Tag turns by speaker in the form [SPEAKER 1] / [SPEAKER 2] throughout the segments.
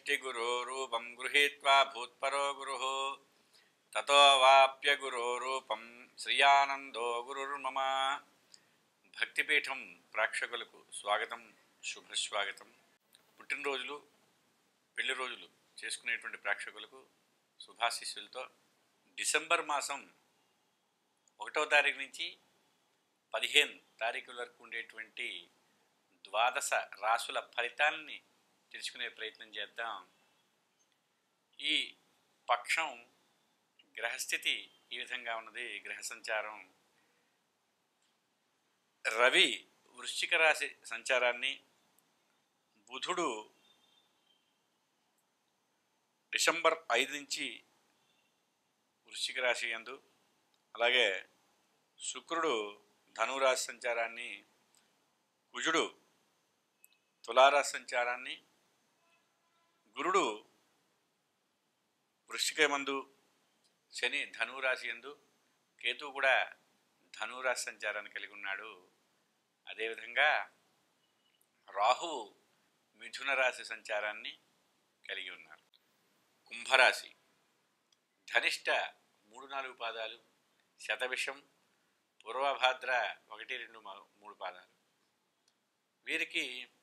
[SPEAKER 1] సృష్టిగురోరూపం గృహీత్వా భూత్పరో గురు తతో వాప్య గురోరూపం శ్రీయానందో గురుర్మమ భక్తిపీఠం ప్రేక్షకులకు స్వాగతం శుభస్వాగతం పుట్టినరోజులు పెళ్లి రోజులు చేసుకునేటువంటి ప్రేక్షకులకు శుభాశిస్సులతో డిసెంబర్ మాసం ఒకటో తారీఖు నుంచి పదిహేను తారీఖుల వరకు ఉండేటువంటి ద్వాదశ రాసుల ఫలితాలని తెలుసుకునే ప్రయత్నం చేద్దాం ఈ పక్షం గ్రహస్థితి ఈ విధంగా ఉన్నది గ్రహ సంచారం రవి వృశ్చిక రాశి సంచారాన్ని బుధుడు డిసెంబర్ ఐదు నుంచి వృశ్చిక రాశి యందు అలాగే శుక్రుడు ధనురాశి సంచారాన్ని కుజుడు తులారాశి సంచారాన్ని గురుడు వృశ్చిక మందు శని ధనురాశి ఎందు కేతు కూడా ధనురాశి సంచారాన్ని కలిగి ఉన్నాడు అదేవిధంగా రాహువు మిథున రాశి సంచారాన్ని కలిగి ఉన్నారు కుంభరాశి ధనిష్ట మూడు నాలుగు పాదాలు శతవిషం పూర్వభాద్ర ఒకటి రెండు మా- మూడు పాదాలు వీరికి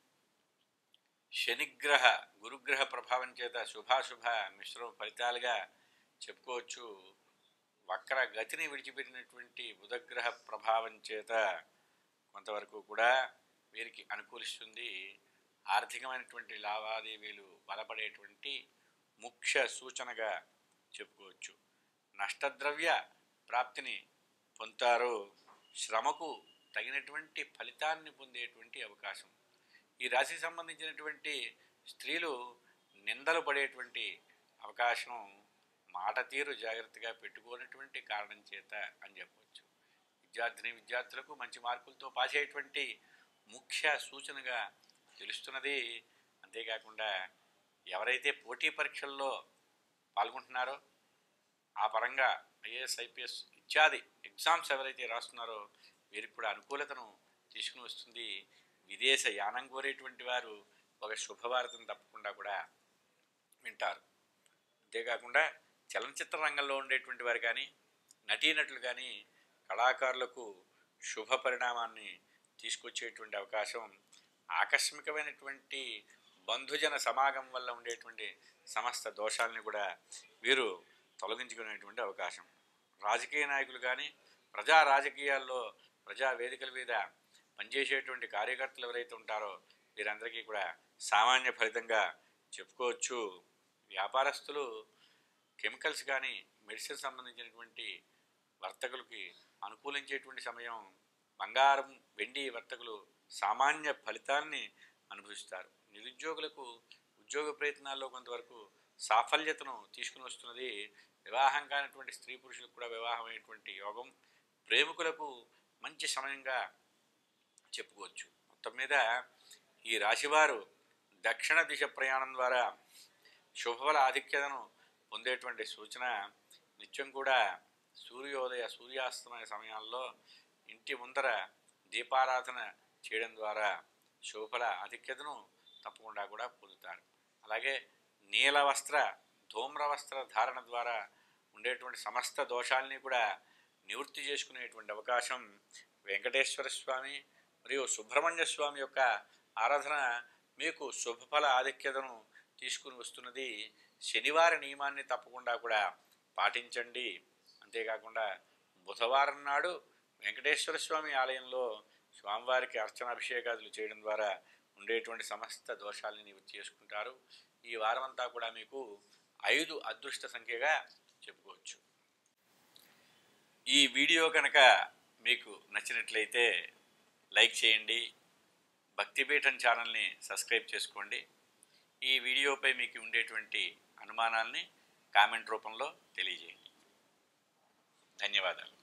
[SPEAKER 1] శనిగ్రహ గురుగ్రహ ప్రభావం చేత శుభాశుభ మిశ్రమ ఫలితాలుగా చెప్పుకోవచ్చు వక్ర గతిని విడిచిపెట్టినటువంటి బుధగ్రహ ప్రభావం చేత కొంతవరకు కూడా వీరికి అనుకూలిస్తుంది ఆర్థికమైనటువంటి లావాదేవీలు బలపడేటువంటి ముఖ్య సూచనగా చెప్పుకోవచ్చు నష్టద్రవ్య ప్రాప్తిని పొందుతారు శ్రమకు తగినటువంటి ఫలితాన్ని పొందేటువంటి అవకాశం ఈ రాశికి సంబంధించినటువంటి స్త్రీలు నిందలు పడేటువంటి అవకాశం మాట తీరు జాగ్రత్తగా పెట్టుకోనటువంటి కారణం చేత అని చెప్పవచ్చు విద్యార్థిని విద్యార్థులకు మంచి మార్కులతో పాస్ అయ్యేటువంటి ముఖ్య సూచనగా తెలుస్తున్నది అంతేకాకుండా ఎవరైతే పోటీ పరీక్షల్లో పాల్గొంటున్నారో ఆ పరంగా ఐఏఎస్ ఐపీఎస్ ఇత్యాది ఎగ్జామ్స్ ఎవరైతే రాస్తున్నారో వీరికి కూడా అనుకూలతను తీసుకుని వస్తుంది విదేశ యానం కోరేటువంటి వారు ఒక శుభవార్తను తప్పకుండా కూడా వింటారు అంతేకాకుండా చలనచిత్ర రంగంలో ఉండేటువంటి వారు కానీ నటీనటులు కానీ కళాకారులకు శుభ పరిణామాన్ని తీసుకొచ్చేటువంటి అవకాశం ఆకస్మికమైనటువంటి బంధుజన సమాగం వల్ల ఉండేటువంటి సమస్త దోషాలని కూడా వీరు తొలగించుకునేటువంటి అవకాశం రాజకీయ నాయకులు కానీ ప్రజా రాజకీయాల్లో ప్రజా వేదికల మీద పనిచేసేటువంటి కార్యకర్తలు ఎవరైతే ఉంటారో వీరందరికీ కూడా సామాన్య ఫలితంగా చెప్పుకోవచ్చు వ్యాపారస్తులు కెమికల్స్ కానీ మెడిసిన్ సంబంధించినటువంటి వర్తకులకి అనుకూలించేటువంటి సమయం బంగారం వెండి వర్తకులు సామాన్య ఫలితాన్ని అనుభవిస్తారు నిరుద్యోగులకు ఉద్యోగ ప్రయత్నాల్లో కొంతవరకు సాఫల్యతను తీసుకుని వస్తున్నది వివాహం కానిటువంటి స్త్రీ పురుషులకు కూడా వివాహమైనటువంటి యోగం ప్రేమికులకు మంచి సమయంగా చెప్పుకోవచ్చు మొత్తం మీద ఈ రాశివారు దక్షిణ దిశ ప్రయాణం ద్వారా శుభఫల ఆధిక్యతను పొందేటువంటి సూచన నిత్యం కూడా సూర్యోదయ సూర్యాస్తమయ సమయాల్లో ఇంటి ముందర దీపారాధన చేయడం ద్వారా శుభఫల ఆధిక్యతను తప్పకుండా కూడా పొందుతారు అలాగే నీల వస్త్ర ధూమ్ర వస్త్ర ధారణ ద్వారా ఉండేటువంటి సమస్త దోషాలని కూడా నివృత్తి చేసుకునేటువంటి అవకాశం వెంకటేశ్వర స్వామి మరియు సుబ్రహ్మణ్య స్వామి యొక్క ఆరాధన మీకు శుభఫల ఆధిక్యతను తీసుకుని వస్తున్నది శనివార నియమాన్ని తప్పకుండా కూడా పాటించండి అంతేకాకుండా బుధవారం నాడు వెంకటేశ్వర స్వామి ఆలయంలో స్వామివారికి అర్చనాభిషేకాదులు చేయడం ద్వారా ఉండేటువంటి సమస్త దోషాలని నివృత్తి చేసుకుంటారు ఈ వారం అంతా కూడా మీకు ఐదు అదృష్ట సంఖ్యగా చెప్పుకోవచ్చు ఈ వీడియో కనుక మీకు నచ్చినట్లయితే లైక్ చేయండి భక్తిపీఠం ఛానల్ని సబ్స్క్రైబ్ చేసుకోండి ఈ వీడియోపై మీకు ఉండేటువంటి అనుమానాల్ని కామెంట్ రూపంలో తెలియజేయండి ధన్యవాదాలు